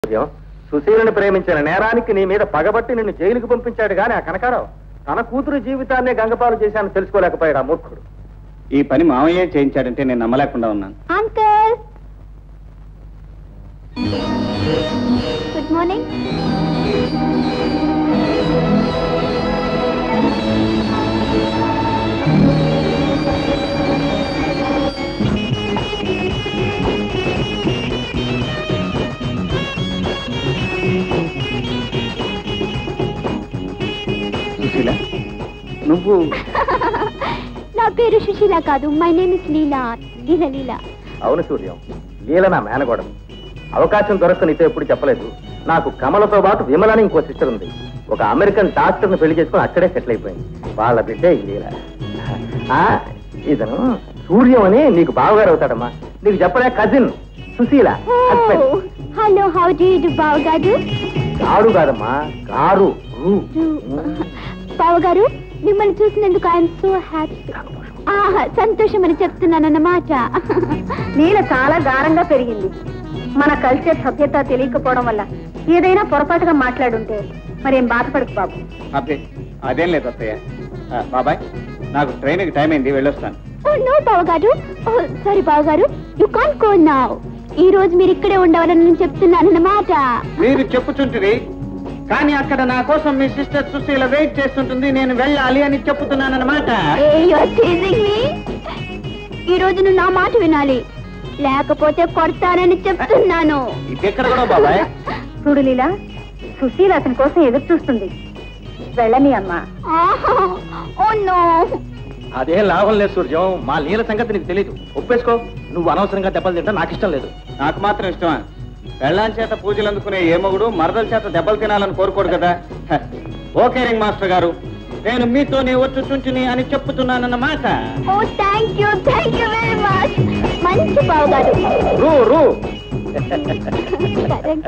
సూర్యం సుశీలను ప్రేమించిన నేరానికి నీ మీద పగబట్టి నిన్ను జైలుకు పంపించాడు గాని ఆ కనకారావు తన కూతురు జీవితాన్నే గంగపాలు చేశాను తెలుసుకోలేకపోయాడు ఆ మూర్ఖుడు ఈ పని మామయ్య చేయించాడంటే నేను నమ్మలేకుండా ఉన్నాను అంకల్ గుడ్ మార్నింగ్ సుశీల నువ్వు నా పేరు సుశీల కాదు my name is Leela Leela Leela అవును సూర్యం లీల నా మేనగోడం అవకాశం దొరక్క నీతో ఎప్పుడు చెప్పలేదు నాకు కమలతో పాటు విమలని ఇంకో సిస్టర్ ఉంది ఒక అమెరికన్ డాక్టర్ ని పెళ్లి చేసుకుని అక్కడే సెటిల్ అయిపోయింది వాళ్ళ బిడ్డే ఈ లీల ఆ, ఇతను సూర్యం అని నీకు బావగారు అవుతాడమ్మా నీకు చెప్పలే cousin Sushila husband. Hello how do you do బావగారు గాడు కాదమ్మా గారు రు. బావగారు మిమ్మల్ని చూసినందుకు ఐఎమ్ సో హ్యాపీ ఆహా సంతోషం అని చెప్తున్నానన్నమాట నీల చాలా గారంగా పెరిగింది మన కల్చర్ సభ్యత తెలియకపోవడం వల్ల ఏదైనా పొరపాటుగా మాట్లాడుంటే మరేం బాధపడకు బాబు అబ్బే అదేం లేదు అత్తయ్య ఆ, బాబాయ్ నాకు ట్రైన్కి టైం అయింది వెళ్ళొస్తాను ఓ నో బావగారు ఓ సారీ బావగారు యు కాంట్ గో నౌ ఈ రోజు మీరు ఇక్కడే ఉండవాలని నేను చెప్తున్నానన్నమాట మీరు చెప్పుచుంటుంది కానీ అక్కడ నా కోసం మీ సిస్టర్ సుశీల వెయిట్ చేస్తుంటుంది నేను వెళ్ళాలి అని చెప్పుతున్నానన్నమాట hey you are teasing me ఈ రోజు నువ్వు నా మాట వినాలి లేకపోతే కొడతానని చెప్తున్నాను ఇది ఎక్కడ కూడా బాబాయ్ చూడు లీలా సుశీల అతని కోసం ఎదురు చూస్తుంది వెళ్ళని అమ్మా ఆహా ఓ నో అదేం లాభం లేదు సూర్యం మా లీల సంగతి నీకు తెలియదు ఒప్పేసుకో నువ్వు అనవసరంగా దెబ్బలు తింటా నాకు ఇష్టం లేదు నాకు మాత్రం ఇష్టమా పెళ్ళాం చేత పూజలు అందుకునే ఏ మగుడు మరదల చేత దెబ్బలు తినాలని కోరుకోడు కదా హ. ఓకే రింగ్ మాస్టర్ గారు నేను మీతోనే వచ్చు చుంచుని అని చెప్పుతున్నానన్నమాట oh thank you thank you very much మంచి బావగారు రూ రూ Correct.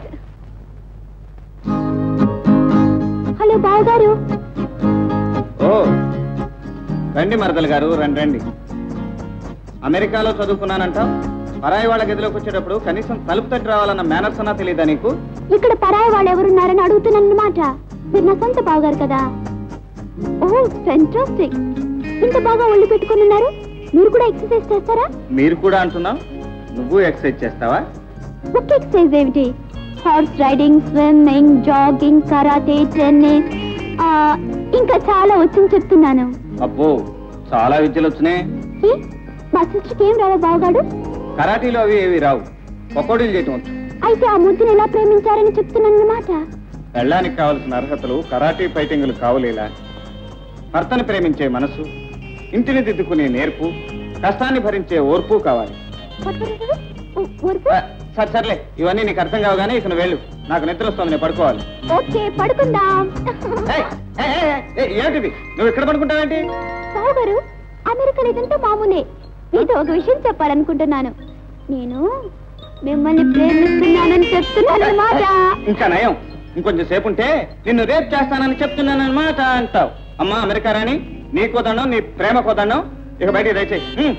హలో బావగారు ఓ రండి మరదలు గారు రండి రండి అమెరికాలో చదువుకున్నానంట పరాయి వాళ్ళ గదిలోకి వచ్చేటప్పుడు కనీసం తలుపు తట్టి రావాలన్న మేనర్స్ అన్నా తెలియదా నీకు ఇక్కడ పరాయి వాళ్ళు ఎవరున్నారని అడుగుతున్నానన్నమాట మీరు నా సొంత బావగారు కదా ఓ ఫెంటాస్టిక్ ఇంత బాగా ఒళ్ళు పెట్టుకుని ఉన్నారు మీరు కూడా ఎక్సర్సైజ్ చేస్తారా మీరు కూడా అంటున్నావు నువ్వు ఎక్సర్సైజ్ చేస్తావా ఒక్క ఎక్సర్సైజ్ ఏమిటి horse riding swimming jogging karate tennis ఇంకా చాలా వచ్చని చెప్తున్నాను అబ్బో చాలా విద్యలు వచ్చినాయి ఏ? మా సిస్టర్కి ఏం రావా బావగాడు కరాటీలో అవి ఏవి రావు పకోడీలు చేయటం వచ్చు అయితే ఆ ముద్దుని ఎలా ప్రేమించారని చెప్తున్నానన్నమాట పెళ్ళానికి కావలసిన అర్హతలు కరాటీ ఫైటింగులు కావులేలా భర్తని ప్రేమించే మనసు ఇంటిని దిద్దుకునే నేర్పు కష్టాన్ని భరించే ఓర్పు కావాలి ఊరుకో. ఆ, సరే సర్లే ఇవన్నీ నీకు అర్థం కావగానే ఇక నువ్వు వెళ్ళు నాకు నిద్ర వస్తుంది నేను పడుకోవాలి ఓకే పడుకుందాం ఏయ్, ఏయ్, ఏయ్, ఏయ్, ఏంటిది నువ్వు ఇక్కడ పడుకుంటావేంటి బావగారు అమెరికాలో ఇదంతా మామూలే మీతో ఒక విషయం చెప్పాలనుకుంటున్నాను నేను మిమ్మల్ని ప్రేమిస్తున్నానని చెప్తున్నాను అన్నమాట ఇంకా నయం ఇంకొంచెం సేపు ఉంటే నిన్ను రేప్ చేస్తానని చెప్తున్నానన్నమాట అంటావు అమ్మా అమెరికా రాణి నీ కోదండం నీ ప్రేమ కోదండం ఇక బయటికి దయచేయి హ్మ్.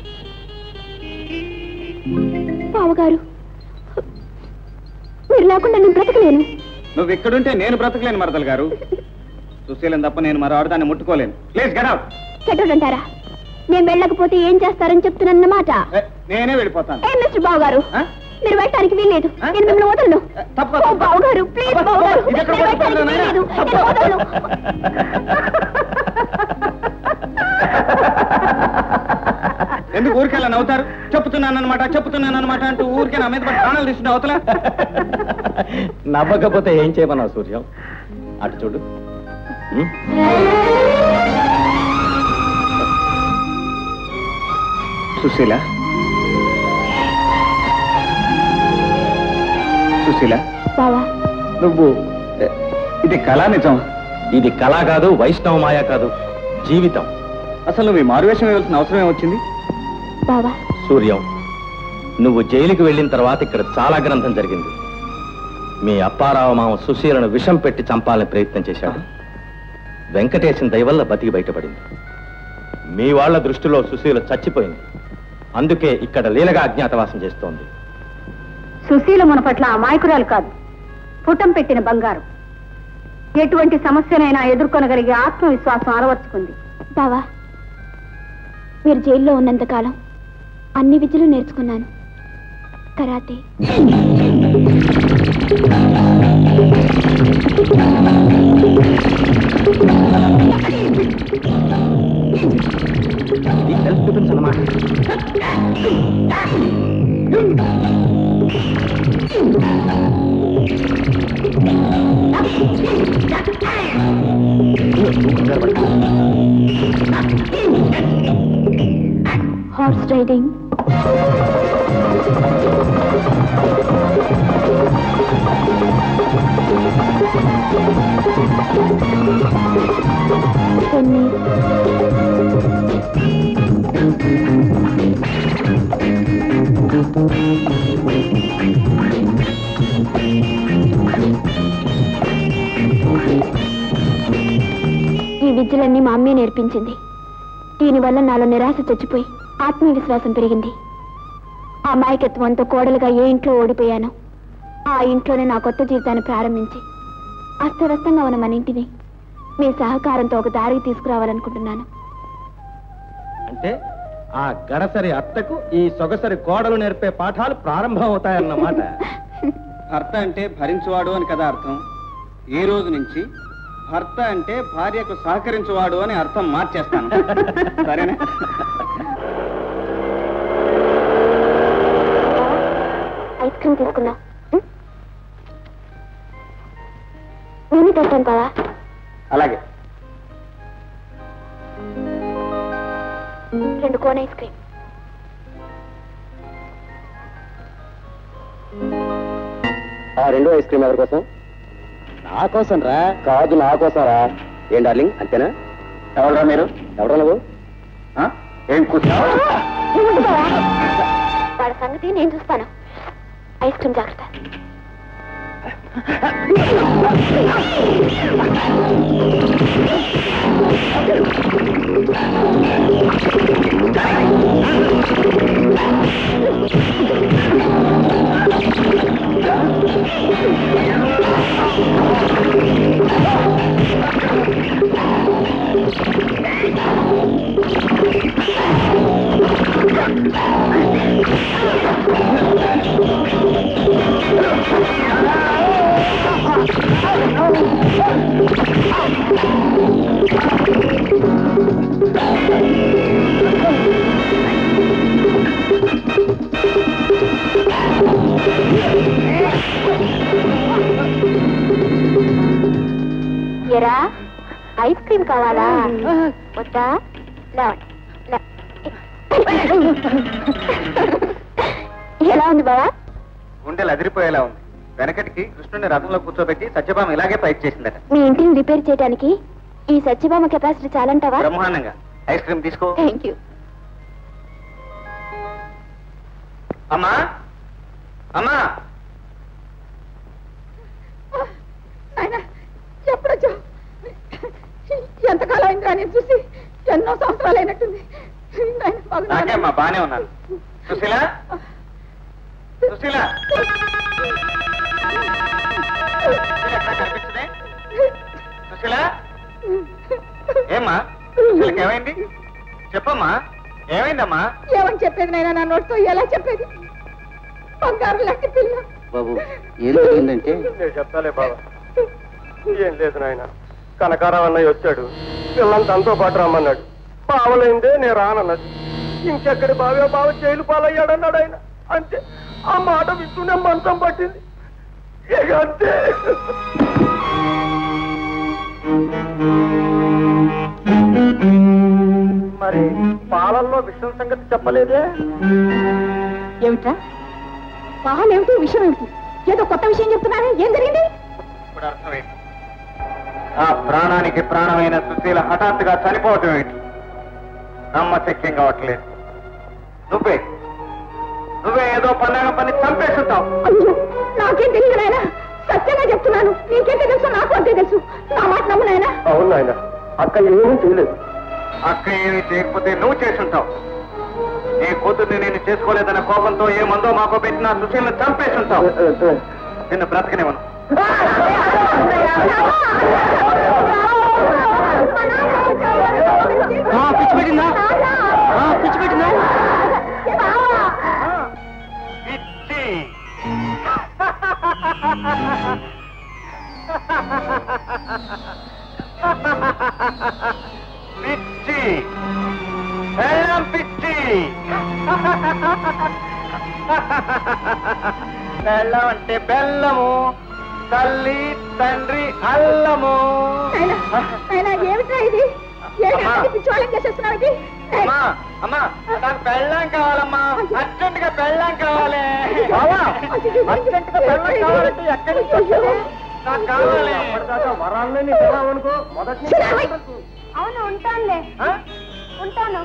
బావగారు మీరు లేకుండా నేను బ్రతకలేను నువ్వు ఇక్కడుంటే నేను బ్రతకలేను మరదలు గారు సుశీలం తప్ప నేను మరో ఆడదాన్ని ముట్టుకోలేను ప్లీజ్ గడవ్ చెడ్డోడంటారా నేను వెళ్ళకపోతే ఏం చేస్తారని చెప్తున్నాను అన్నమాట నేనే వెళ్ళిపోతాను ఏ మిస్టర్ బావగారు ఆ? మీరు వెళ్ళటానికి వీల్లేదు ఆ? నేను మిమ్మల్ని వదలను తప్ప, ఓ, తప్ప. బావగారు ప్లీజ్ తప్ప, బావగారు ఇది ఎక్కడ నేను పడుతుందో వెళ్ళటానికి నాయనా? వీల్లేదు. తప్ప. నేను వదలను. ఎందుకు ఊరికెళ్ళని అవుతారు చెప్తున్నానన్నమాట చెప్తున్నానన్నమాట అంటూ ఊరికే నా మీద పడి ప్రాణాలు తీసుకుంటే అవతల నవ్వకపోతే ఏం చేయమన్నావు సూర్యం అటు చూడు ఉం? సుశీల సుశీల బావా నువ్వు ఎ, ఇది కళా నిజం ఇది కళ కాదు వైష్ణవ మాయ కాదు జీవితం అసలు నువ్వు ఈ మారువేషం వేయాల్సిన అవసరం ఏమొచ్చింది బావా సూర్యం నువ్వు జైలుకి వెళ్ళిన తర్వాత ఇక్కడ చాలా గ్రంథం జరిగింది మీ అప్పారావు మామ సుశీలను విషం పెట్టి చంపాలని ప్రయత్నం చేశాడు వెంకటేశం దయవల్ల బతికి బయటపడింది మీ వాళ్ళ దృష్టిలో సుశీల చచ్చిపోయింది అందుకే ఇక్కడ లీలగా అజ్ఞాతవాసం చేస్తోంది సుశీల మునపట్ల అమాయకురాలు కాదు పుటం పెట్టిన బంగారం ఎటువంటి సమస్యనైనా ఎదుర్కొనగలిగే ఆత్మవిశ్వాసం అలవర్చుకుంది బావా మీరు జైల్లో ఉన్నంతకాలం అన్ని విద్యలు నేర్చుకున్నాను కరాటే ఈ సెల్ఫ్ డిఫెన్స్ అన్నమాట హార్స్ రైడింగ్ టెన్నిస్ ఈ విద్యలన్నీ మా అమ్మే నేర్పించింది దీనివల్ల నాలో నిరాశ చచ్చిపోయి ఆత్మవిశ్వాసం పెరిగింది ఆ మాయకత్వంతో కోడలుగా ఏ ఇంట్లో ఓడిపోయానో ఆ ఇంట్లోనే నా కొత్త జీవితాన్ని ప్రారంభించి అస్తవ్యస్తంగా ఉన్న మన ఇంటిని మీ సహకారంతో ఒక దారికి తీసుకురావాలనుకుంటున్నాను అంటే ఆ గడసరి అత్తకు ఈ సొగసరి కోడలు నేర్పే పాఠాలు ప్రారంభం అవుతాయన్నమాట భర్త అంటే భరించువాడు అని కదా అర్థం ఈ రోజు నుంచి భర్త అంటే భార్యకు సహకరించువాడు అని అర్థం మార్చేస్తాను సరేనా ఐస్ క్రీమ్ తీసుకుందాం ఉం? నేనే తెస్తాను బావా అలాగే రెండు కోన్ ఐస్ క్రీమ్ ఆ రెండో ఐస్ క్రీమ్ ఎవరి కోసం నా కోసం రా కాదు నా కోసం రా ఏం డార్లింగ్ అంతేనా ఎవరా మీరు ఎవరా నువ్వు ఆ? ఏం కూర్చో ఏముంది బావా వాడి సంగతి నేను చూస్తాను ఐస్ క్రీమ్ జాగ్రత్త ఎరా ఐస్ క్రీమ్ కావాలా వద్దా లేవండి లే. ఎలా ఉంది బావా గుండెలు అదిరిపోయేలా ఉంది వెనకటికి కృష్ణుని రథంలో కూర్చోబెట్టి సత్యభామ ఇలాగే ఫైట్ చేసిందట మీ ఇంటిని రిపేర్ చేయడానికి ఈ సత్యభామ కెపాసిటీ చాలంటావా బ్రహ్మాండంగా ఐస్ క్రీమ్ తీసుకో థ్యాంక్ యూ అమ్మా అమ్మా ఎప్పుడొచ్చా ఎంతకాలం అయిందిరా నేను చూసి ఎన్నో సంవత్సరాలు అయినట్టుంది నాయనా, బాగున్నావా? నాకే అమ్మా బానే ఉన్నాను సుశీల సుశీల ఎక్కడ కనిపించదే సుశీల ఏమ్మా సుశీలకి ఏమైంది చెప్పమ్మా ఏమైందమ్మా ఏమని చెప్పేది నైనా నా నోటితో ఎలా చెప్పేది బంగారం లాంటి పిల్ల బాబు ఏం జరిగిందంటే నేను చెప్తాలే బాబా ఏం లేదు నాయన కనకారావు అన్నయ్య వచ్చాడు పిల్లని తనతో పాటు రమ్మన్నాడు బావలైందే నేను రానన్నది ఇంకెక్కడి బావే బావ జైలు పాలయ్యాడన్నాడు ఆయన అంతే ఆ మాట వింటూనే మంచం పట్టింది ఇక అంతే మరి పాలల్లో విషయం సంగతి చెప్పలేదే ఏమిట్రా పాలు ఏమిటి విషయం ఏమిటి ఏదో కొత్త విషయం చెప్తున్నానే ఏం జరిగింది ఇప్పుడు అర్థమైంది ఆ ప్రాణానికి ప్రాణమైన సుశీల హఠాత్తుగా చనిపోవటం ఏంటి నమ్మశక్యం కావట్లేదు నువ్వే నువ్వే ఏదో పండగ పని చంపేస్తుంటావు అయ్యో నాకేం తెలియదు నాయనా సత్యంగా చెప్తున్నాను నీకేంటే తెలుసు నాకు అంతే తెలుసు నా మాట నమ్ము నాయనా అవును నాయన అక్క ఏమీ చేయలేదు అక్క ఏమీ చేయకపోతే నువ్వు చేసుంటావు నీ కూతుర్ని నేను చేసుకోలేదన్న కోపంతో ఏ మందో మాకో పెట్టినా సుశీలను చంపేస్తుంటావు నిన్ను బ్రతకనివ్వను పిచ్చి పెట్టిందా పిచ్చి పెట్టిందా పిచ్చి పిచ్చి బెల్లం పిచ్చి బెల్లం అంటే బెల్లము తల్లి తండ్రి అల్లము ఏమిటా ఇది ఏంటి పిచ్చోళ్ళం చేసేస్తున్నావు ఇది అమ్మా అమ్మా నాకు బెల్లం కావాలమ్మా అర్జెంట్ గా బెల్లం కావాలి అర్జెంట్ గా బెల్లం కావాలంటే ఎక్కడి నుంచి వచ్చావు? నాకు కావాలి వరాలని అనుకో మొదటి అవును ఉంటానులే ఆ? ఉంటాను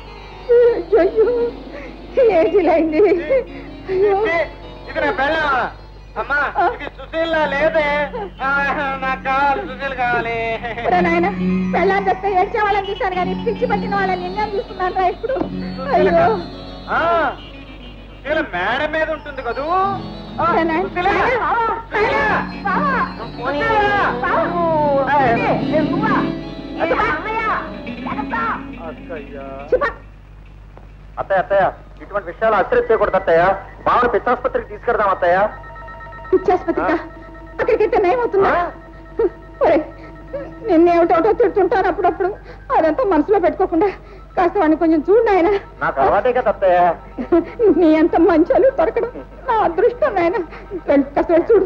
ఏజిలైంది అయ్యో ఇది ఇది నా బెల్లం అమ్మా ఇది సుశీల్ లేదే ఆ, నాకు కావాలి సుశీల్ కావాలి ఒరే నాయన పెళ్ళాన్ని తెస్తే ఏడ్చే వాళ్ళని చూశాను కానీ పిచ్చి పట్టిన వాళ్ళని ఎన్నో చూస్తున్నాను రా ఇప్పుడు అయ్యో ఆ, సుశీల మేడ మీద ఉంటుంది కదూ ఆ, ఒరే నాయన. సుశీల! నాయన, సుశీల! బావా, బావా, బావా. ఏ, ఏ, నువ్వా? ఏ, అమ్మయ్య, ఎగస్తా. శివ, అత్తయ్య అత్తయ్య ఇటువంటి విషయాలు అశ్రద్ధ చేయకూడదు అత్తయ్య బావని పిచ్చాసుపత్రికి తీసుకెడదాం అత్తయ్య పిచ్చాసుపత్రికా అక్కడికైతే నయమవుతుందా ఒరే నిన్నేమిటోటో తిడుతుంటాను అప్పుడప్పుడు అదంతా మనసులో పెట్టుకోకుండా కాస్త వాడిని కొంచెం చూడు నాయన నాకు అలవాటే కదా అత్తయ్య నీ అంత మంచాలు దొరకడం నా అదృష్టం నాయన వెళ్ళు, కాస్త వెళ్ళి చూడు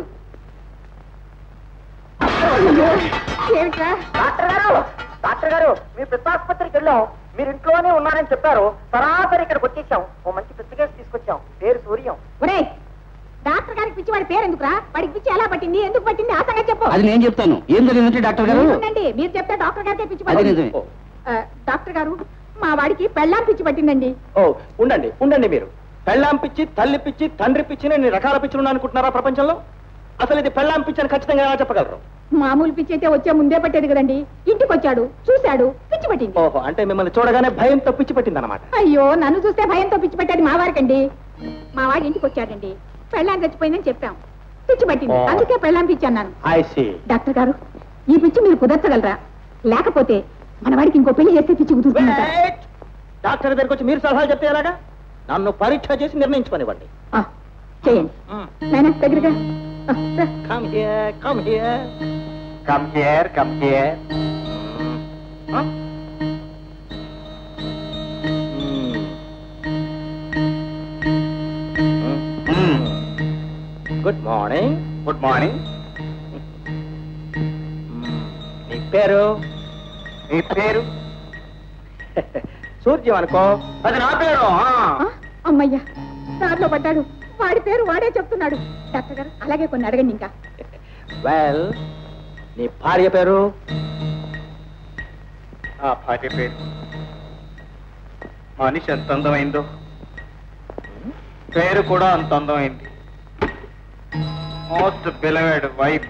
అయ్యో, ఏమిట్రా డాక్టర్ గారు డాక్టర్ గారు మీ పిత్తాసుపత్రికి వెళ్ళాం మీరు ఇంట్లోనే ఉన్నారని చెప్పారు సరాసరి ఇక్కడికి వచ్చేసాం ఓ మంచి పిత్త కేసు తీసుకొచ్చాం పేరు సూర్యం ఒరే డాక్టర్ గారికి పిచ్చి వాడి పేరు ఎందుకురా వాడికి పిచ్చి ఎలా పట్టింది ఎందుకు పట్టింది ఆ సంగతి చెప్పు అది నేను చెప్తాను ఏం జరిగిందంటే డాక్టర్ గారు ఉండండి మీరు చెప్తే డాక్టర్ గారికే పిచ్చి అది పట్టింది నిజమే ఆ, డాక్టర్ గారు మా వాడికి పెళ్ళాం పిచ్చి పట్టిందండి ఓ ఉండండి ఉండండి మీరు పెళ్ళాం పిచ్చి తల్లి పిచ్చి తండ్రి పిచ్చి ఎన్ని రకాల పిచ్చులు ఉన్నాయి అనుకుంటున్నారా ప్రపంచంలో అసలు ఇది పెళ్ళాం పిచ్చి అని ఖచ్చితంగా ఎలా చెప్పగలరు మామూలు పిచ్చి అయితే వచ్చే ముందే పట్టేది కదండి ఇంటికి వచ్చాడు చూశాడు పిచ్చి పట్టింది ఓహో అంటే మిమ్మల్ని చూడగానే భయంతో పిచ్చి పట్టిందన్నమాట అయ్యో నన్ను చూస్తే భయంతో పిచ్చి పట్టేది మా వారికండి మా వాడి ఇంటికి వచ్చాడండి పెళ్ళాం చచ్చిపోయిందని చెప్పాం పిచ్చి పట్టింది ఓ. అందుకే పెళ్ళాం పిచ్చి అన్నాను ఐ సి డాక్టర్ గారు ఈ పిచ్చి మీరు కుదర్చగలరా లేకపోతే మన వాడికి ఇంకో పెళ్లి చేస్తే పిచ్చి కుదురుతుందట డాక్టర్ దగ్గరికి వచ్చి మీరు సలహాలు చెప్తే ఎలాగా నన్ను పరీక్ష చేసి నిర్ణయించుకోనివ్వండి ఆ, చేయండి నాయనా దగ్గరగా ఆ, రా. Come here come here come here come here good morning good morning నీ పేరు మీ పేరు సూర్యం అనుకో అది నా పేరు ఆ. ఆ, అమ్మయ్యా దారిలో పడ్డాడు వాడి పేరు వాడే చెప్తున్నాడు డాక్టర్ గారు అలాగే కొన్ని అడగండి ఇంకా వెల్ నీ భార్య పేరు ఆ భార్య పేరు మనిషి ఎంత అందమైందో పేరు కూడా అంత అందమైంది మోస్ట్ బిలవెడ్ వైఫ్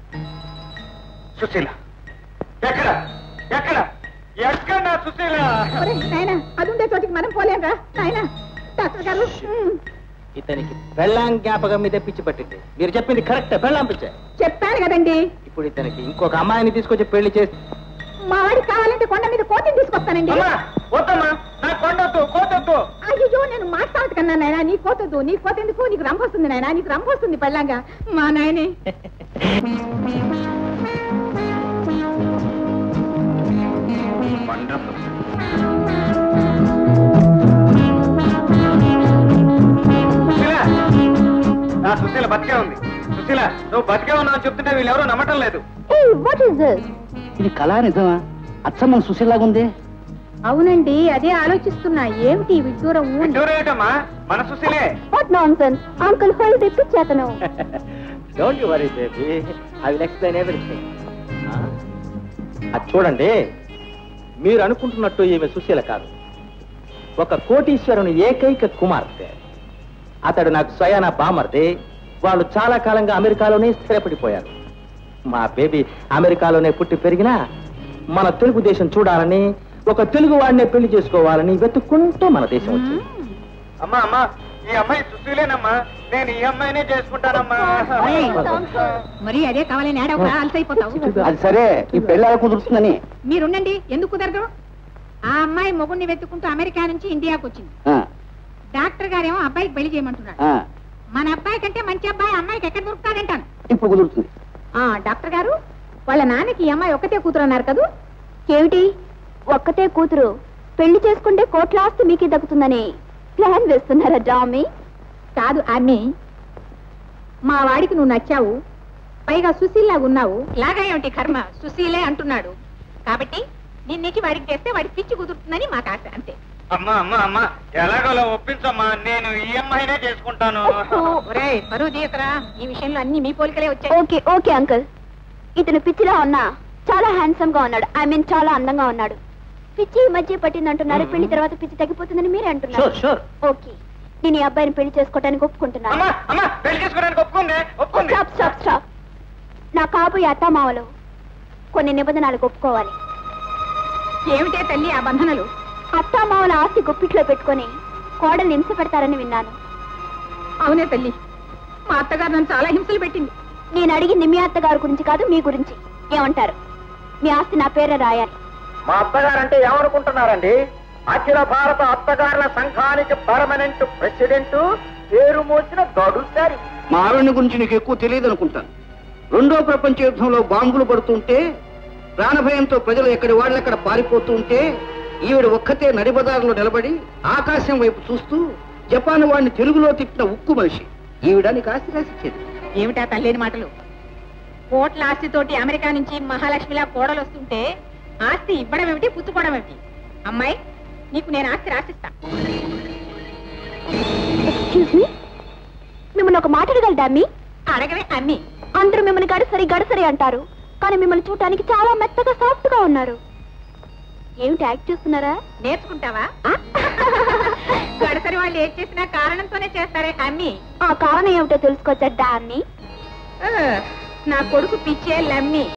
సుశీల ఎక్కడ ఎక్కడ ఎక్కడ నా సుశీల ఒరే, నాయనా అది ఉండే చోటికి మనం పోలేంరా నాయనా డాక్టర్ గారు ఉమ్, ఇతనికి పెళ్ళాం జ్ఞాపకం మీద పిచ్చి పట్టింది మీరు చెప్పింది కరెక్ట్ పెళ్ళాం పిచ్చే చెప్పాను కదండి ఇప్పుడు ఇతనికి ఇంకొక అమ్మాయిని తీసుకొచ్చి పెళ్లి చేసి మా వాడికి కావాలంటే కొండ మీద కోతిని తీసుకొస్తానండి అమ్మా వద్దమ్మా నా కొండొద్దు కోతొద్దు అయ్యో నేను మాట్లాడదు కన్నా నాయనా నీ కోతొద్దు నీ కోత ఎందుకు నీకు రంభ వస్తుంది నాయనా నీకు రంభ వస్తుంది పెళ్ళంగా మా నాయనే వండర్ఫుల్ సుశీల నా సుశీల బతికే ఉంది సుశీల నువ్వు బతికే ఉన్నావు చెప్తుంటే వీళ్ళెవరూ నమ్మటం లేదు వాట్ ఇస్ దిస్ ఇది కళా నిజమా అచ్చమ్మ సుశీలాగా ఉంది అవునండి అదే ఆలోచిస్తున్నా ఏమిటి ఈ విడ్డూరం విడ్డూరేటమ్మా మన సుశీలే వాట్ నాన్ సెన్స్ అంకుల్ హోల్ తెప్పించేతను don't you worry baby I will explain everything అది చూడండి మీరు అనుకుంటున్నట్టు ఈమె సుశీల కాదు ఒక కోటీశ్వరుని ఏకైక కుమార్తె అతడు నాకు స్వయాన బామర్ది వాళ్ళు చాలా కాలంగా అమెరికాలోనే స్థిరపడిపోయారు మా బేబీ అమెరికాలోనే పుట్టి పెరిగినా మన తెలుగుదేశం చూడాలని ఒక తెలుగు వాడినే పెళ్లి చేసుకోవాలని వెతుక్కుంటూ మన దేశం వచ్చింది అమ్మా అమ్మా ఈ అమ్మాయి సుశీలేనమ్మా నేను ఈ అమ్మాయినే చేసుకుంటానమ్మా మరి అదే కావాలని ఏడవ అలసైపోతావు అది సరే ఈ పెళ్లి ఎలా కుదురుతుందని మీరుండండి ఎందుకు కుదరదు ఆ అమ్మాయి మొగుడిని వెతుక్కుంటూ అమెరికా నుంచి ఇండియాకు వచ్చింది ఆ, డాక్టర్ గారేమో అబ్బాయికి పెళ్లి చేయమంటున్నాడు ఆ, మన అబ్బాయి కంటే మంచి అబ్బాయి అమ్మాయికి ఎక్కడ దొరుకుతాడంటాను ఇప్పుడు కుదురుతుంది ఆ డాక్టర్ గారు వాళ్ళ నాన్నకి ఈ అమ్మాయి ఒక్కతే కూతురు అన్నారు కదూ ఏమిటి ఒక్కతే కూతురు పెళ్లి చేసుకుంటే కోట్ల ఆస్తి మీకే దక్కుతుందని ప్లాన్ వేస్తున్నారా డామీ కాదు అమ్మి మా వాడికి నువ్వు నచ్చావు పైగా సుశీల్లాగా ఉన్నావు లాగా ఏమిటి కర్మ సుశీలే అంటున్నాడు కాబట్టి నిన్నకి వాడికి చేస్తే వాడికి పిచ్చి కుదురుతుందని మాకు ఆశ అంతే అమ్మా అమ్మా అమ్మా ఎలాగోలా ఒప్పించమ్మా నేను ఈ అమ్మాయినే చేసుకుంటాను ఒరేయ్ బరువు తీయకరా ఈ విషయంలో అన్ని మీ పోలికలే వచ్చాయి ఓకే ఓకే అంకుల్ ఇతను పిచ్చిలా ఉన్నా చాలా హ్యాండ్సమ్ గా ఉన్నాడు ఐ మీన్ చాలా అందంగా ఉన్నాడు పిచ్చి ఈ మధ్య పట్టింది అంటున్నారు పెళ్లి తర్వాత పిచ్చి తగ్గిపోతుందని మీరే అంటున్నారు షూర్ షూర్ ఓకే నేను ఈ అబ్బాయిని పెళ్లి చేసుకోవడానికి ఒప్పుకుంటున్నాను అమ్మా అమ్మా పెళ్లి చేసుకోవడానికి ఒప్పుకుంది ఒప్పుకుంది స్టాప్ స్టాప్ స్టాప్ నా కాబోయే అత్తమామలు కొన్ని నిబంధనలకు ఒప్పుకోవాలి ఏమిటే తల్లి ఆ బంధనలు అత్తామామల ఆస్తి గుప్పిట్లో పెట్టుకొని కోడల్ని హింస పెడతారని విన్నాను అవునే తల్లి మా అత్తగారు నన్ను చాలా హింసలు పెట్టింది నేను అడిగింది మీ అత్తగారి గురించి కాదు మీ గురించి ఏమంటారు మీ ఆస్తి నా పేర రాయాలి మా అత్తగారంటే ఏమనుకుంటున్నారండి అఖిల భారత అత్తగారుల సంఘానికి పర్మనెంట్ ప్రెసిడెంట్ పేరు మోసిన గడుసారి మా ఆవిడ గురించి నీకు ఎక్కువ తెలియదు అనుకుంటాను రెండో ప్రపంచ యుద్ధంలో బాంబులు పడుతుంటే ప్రాణభయంతో ప్రజలు ఎక్కడి వాళ్ళెక్కడ పారిపోతూ ఉంటే ఈవిడ ఒక్కతే నడిబజారులో నిలబడి ఆకాశం వైపు చూస్తూ జపాన్ వాడిని తెలుగులో తిట్టిన ఉక్కు మనిషి ఈవిడ నీకు ఆస్తి రాసిచ్చేది ఏమిటా తల్లేని మాటలు కోట్ల ఆస్తితోటి అమెరికా నుంచి మహాలక్ష్మిలా కోడలు వస్తుంటే ఆస్తి ఇవ్వడం ఏమిటి పుచ్చుకోవడం ఏమిటి అమ్మాయి నీకు నేను ఆస్తి రాసిస్తా ఎక్స్క్యూజ్ మీ మిమ్మల్ని ఒక మాట అడగలడా మీ అడగవే అమ్మి అందరూ మిమ్మల్ని గడసరి గడసరి అంటారు కానీ మిమ్మల్ని చూడటానికి చాలా మెత్తగా సాఫ్ట్ గా ఉన్నారు ఏమిటి యాక్ట్ చేస్తున్నారా నేర్చుకుంటావా గడసరి వాళ్ళు ఏం చేసినా కారణంతోనే చేస్తారే అమ్మి ఆ కారణం ఏమిటో తెలుసుకోవచ్చా డాన్ని ఆ, నా కొడుకు పిచ్చే లమ్మి